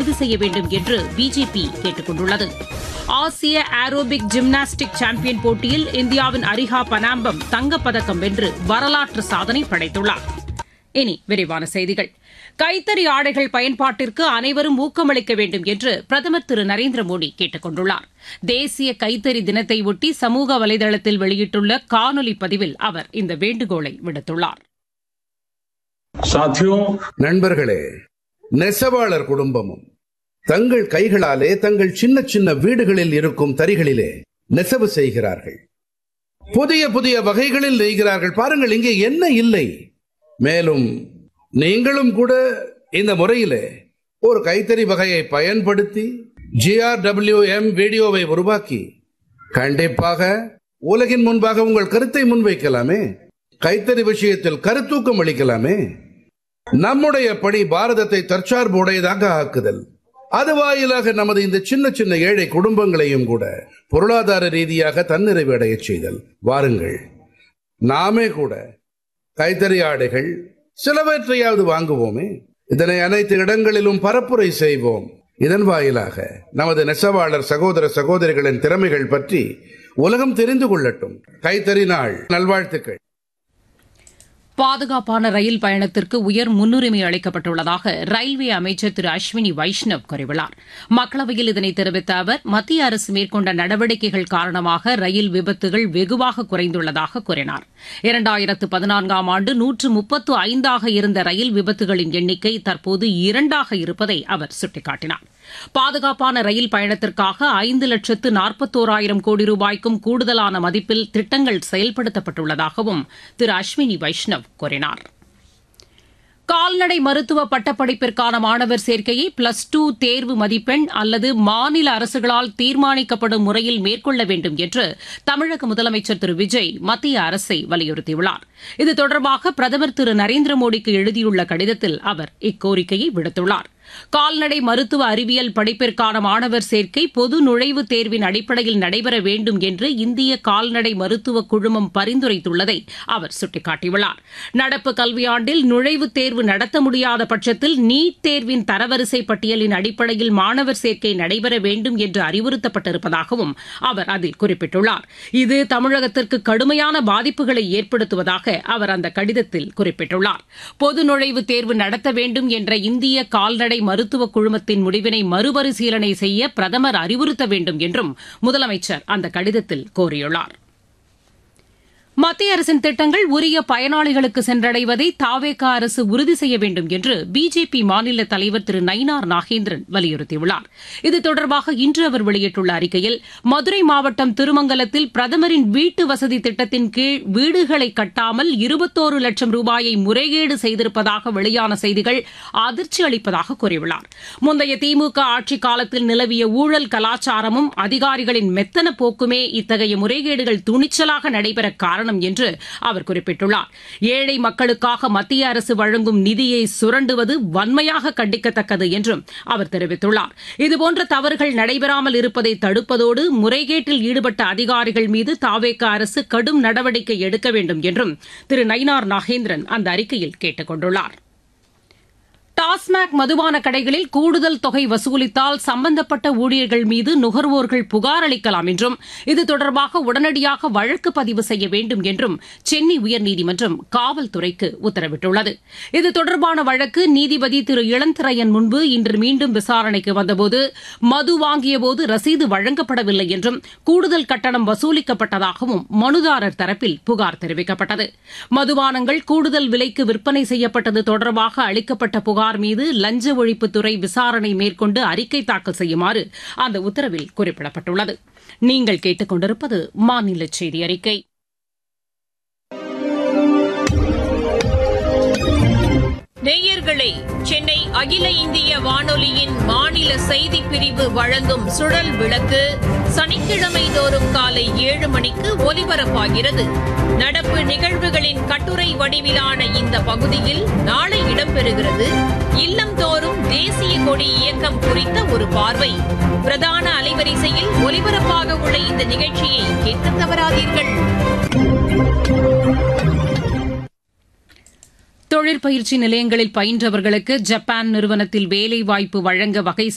உறுதி செய்ய வேண்டும் என்று பிஜேபி கேட்டுக் கொண்டுள்ளது ஆசிய ஏரோபிக் ஜிம்னாஸ்டிக் சாம்பியன் போட்டியில் இந்தியாவின் அரிஹா பனாம்பம் தங்கப்பதக்கம் வென்று வரலாற்று சாதனை படைத்துள்ளார் இனி விரிவான செய்திகள் கைத்தறி ஆடைகள் பயன்பாட்டிற்கு அனைவரும் ஊக்கமளிக்க வேண்டும் என்று பிரதமர் திரு நரேந்திர மோடி கேட்டுக் கொண்டுள்ளார் தேசிய கைத்தறி தினத்தை ஒட்டி சமூக வலைதளத்தில் வெளியிட்டுள்ள காணொலி பதிவில் அவர் இந்த வேண்டுகோளை விடுத்துள்ளார் साथियों நண்பர்களே நெசவாளர் குடும்பமும் தங்கள் கைகளாலே தங்கள் சின்ன சின்ன வீடுகளில் இருக்கும் தறிகளிலே நெசவு செய்கிறார்கள் புதிய புதிய வகைகளில் நெய்கிறார்கள் பாருங்கள் இங்கே என்ன இல்லை மேலும் நீங்களும் கூட இந்த முறையிலே ஒரு கைத்தறி வகையை பயன்படுத்தி ஜிஆர்டபிள்யூஎம் வீடியோவை உருவாக்கி கண்டிப்பாக உலகின் முன்பாக உங்கள் கருத்தை முன்வைக்கலாமே கைத்தறி விஷயத்தில் கருத்தூக்கம் அளிக்கலாமே நம்முடைய பணி பாரதத்தை தற்சார்பு உடையதாக ஆக்குதல் அது வாயிலாக நமது இந்த சின்ன சின்ன ஏழை குடும்பங்களையும் கூட பொருளாதார ரீதியாக தன்னிறைவு அடையச் செய்தல் வாருங்கள் நாமே கூட கைத்தறி ஆடைகள் சிலவற்றையாவது வாங்குவோமே இதனை அனைத்து இடங்களிலும் பரப்புரை செய்வோம் இதன் வாயிலாக நமது நெசவாளர் சகோதர சகோதரிகளின் திறமைகள் பற்றி உலகம் தெரிந்து கொள்ளட்டும் கைத்தறி நாள் நல்வாழ்த்துக்கள் பாதுகாப்பான ரயில் பயணத்திற்கு உயர் முன்னுரிமை அளிக்கப்பட்டுள்ளதாக ரயில்வே அமைச்சர் திரு அஸ்வினி வைஷ்ணவ் கூறியுள்ளார் மக்களவையில் இதனை தெரிவித்த அவர் மத்திய அரசு மேற்கொண்ட நடவடிக்கைகள் காரணமாக ரயில் விபத்துகள் வெகுவாக குறைந்துள்ளதாக கூறினார் இரண்டாயிரத்து பதினான்காம் ஆண்டு நூற்று முப்பத்து ஐந்தாக இருந்த ரயில் விபத்துகளின் எண்ணிக்கை தற்போது இரண்டாக இருப்பதை அவர் சுட்டிக்காட்டினார் பாதுகாப்பான ரயில் பயணத்திற்காக ஐந்து லட்சத்து நாற்பத்தோராயிரம் கோடி ரூபாய்க்கும் கூடுதலான மதிப்பில் திட்டங்கள் செயல்படுத்தப்பட்டுள்ளதாகவும் திரு அஸ்வினி வைஷ்ணவ் கூறினார் கால்நடை மருத்துவ பட்டப்படிப்பிற்கான மாணவர் சேர்க்கையை பிளஸ் டூ தேர்வு மதிப்பெண் அல்லது மாநில அரசுகளால் தீர்மானிக்கப்படும் முறையில் மேற்கொள்ள வேண்டும் என்று தமிழக முதலமைச்சர் திரு விஜய் மத்திய அரசை வலியுறுத்தியுள்ளார் இது தொடர்பாக பிரதமர் திரு நரேந்திர மோடிக்கு எழுதியுள்ள கடிதத்தில் அவர் இக்கோரிக்கையை விடுத்துள்ளார் கால்நடை மருத்துவ அறிவியல் படிப்பிற்கான மாணவர் சேர்க்கை பொது நுழைவுத் தேர்வின் அடிப்படையில் நடைபெற வேண்டும் என்று இந்திய கால்நடை மருத்துவ குழுமம் பரிந்துரைத்துள்ளதை அவர் சுட்டிக்காட்டியுள்ளார் நடப்பு கல்வியாண்டில் நுழைவுத் தேர்வு நடத்த முடியாத பட்சத்தில் நீட் தேர்வின் தரவரிசை பட்டியலின் அடிப்படையில் மாணவர் சேர்க்கை நடைபெற வேண்டும் என்று அறிவுறுத்தப்பட்டிருப்பதாகவும் அவர் அதில் குறிப்பிட்டுள்ளார் இது தமிழகத்திற்கு கடுமையான பாதிப்புகளை ஏற்படுத்துவதாக அவர் அந்த கடிதத்தில் குறிப்பிட்டுள்ளார் பொது நுழைவுத் தேர்வு நடத்த வேண்டும் என்ற இந்திய கால்நடை மருத்துவ குழுமத்தின் முடிவினை மறுபரிசீலனை செய்ய பிரதமர் அறிவுறுத்த வேண்டும் என்றும் முதலமைச்சர் அந்த கடிதத்தில் கோரியுள்ளார் மத்திய அரசின் திட்டங்கள் உரிய பயனாளிகளுக்கு சென்றடைவதை தாவேக அரசு உறுதி செய்ய வேண்டும் என்று பிஜேபி மாநில தலைவர் திரு நயினார் நாகேந்திரன் வலியுறுத்தியுள்ளார் இது தொடர்பாக இன்று அவர் வெளியிட்டுள்ள அறிக்கையில் மதுரை மாவட்டம் திருமங்கலத்தில் பிரதமரின் வீட்டு வசதி திட்டத்தின் கீழ் வீடுகளை கட்டாமல் இருபத்தோரு லட்சம் ரூபாயை முறைகேடு செய்திருப்பதாக வெளியான செய்திகள் அதிர்ச்சி அளிப்பதாக கூறியுள்ளார் முந்தைய திமுக ஆட்சிக் காலத்தில் நிலவிய ஊழல் கலாச்சாரமும் அதிகாரிகளின் மெத்தன போக்குமே இத்தகைய முறைகேடுகள் துணிச்சலாக நடைபெற காரணம் காரணம் என்று அவர் குறிப்பிட்டுள்ளார் ஏழை மக்களுக்காக மத்திய அரசு வழங்கும் நிதியை சுரண்டுவது வன்மையாக கண்டிக்கத்தக்கது என்றும் அவர் தெரிவித்துள்ளார் இதுபோன்ற தவறுகள் நடைபெறாமல் இருப்பதை தடுப்பதோடு முறைகேட்டில் ஈடுபட்ட அதிகாரிகள் மீது தாவேக அரசு கடும் நடவடிக்கை எடுக்க வேண்டும் என்றும் திரு நயினார் நாகேந்திரன் அந்த அறிக்கையில் கேட்டுக் கொண்டுள்ளார் டாஸ்மாக் மதுபான கடைகளில் கூடுதல் தொகை வசூலித்தால் சம்பந்தப்பட்ட ஊழியர்கள் மீது நுகர்வோர்கள் புகார் அளிக்கலாம் என்றும் இது தொடர்பாக உடனடியாக வழக்கு பதிவு செய்ய வேண்டும் என்றும் சென்னை உயர்நீதிமன்றம் காவல்துறைக்கு உத்தரவிட்டுள்ளது இது தொடர்பான வழக்கு நீதிபதி திரு இளந்திரையன் முன்பு இன்று மீண்டும் விசாரணைக்கு வந்தபோது மது வாங்கியபோது ரசீது வழங்கப்படவில்லை என்றும் கூடுதல் கட்டணம் வசூலிக்கப்பட்டதாகவும் மனுதாரர் தரப்பில் புகார் தெரிவிக்கப்பட்டது மதுபானங்கள் கூடுதல் விலைக்கு விற்பனை செய்யப்பட்டது தொடர்பாக அளிக்கப்பட்ட புகார் புகார் மீது லஞ்ச ஒழிப்புத்துறை விசாரணை மேற்கொண்டு அறிக்கை தாக்கல் செய்யுமாறு அந்த உத்தரவில் குறிப்பிடப்பட்டுள்ளது நீங்கள் கேட்டுக்கொண்டிருப்பது மாநில செய்தி அறிக்கை நேயர்களே சென்னை அகில இந்திய வானொலியின் மாநில செய்தி பிரிவு வழங்கும் சுழல் விளக்கு சனிக்கிழமை தோறும் காலை ஏழு மணிக்கு ஒலிபரப்பாகிறது நடப்பு நிகழ்வுகளின் கட்டுரை வடிவிலான இந்த பகுதியில் நாளை இடம்பெறுகிறது இல்லந்தோறும் தேசிய கொடி இயக்கம் குறித்த ஒரு பார்வை பிரதான அலைவரிசையில் ஒலிபரப்பாக உள்ள இந்த நிகழ்ச்சியை கேட்க தவறாதீர்கள் தொழிற்பயிற்சி நிலையங்களில் பயின்றவர்களுக்கு ஜப்பான் நிறுவனத்தில் வேலைவாய்ப்பு வழங்க வகை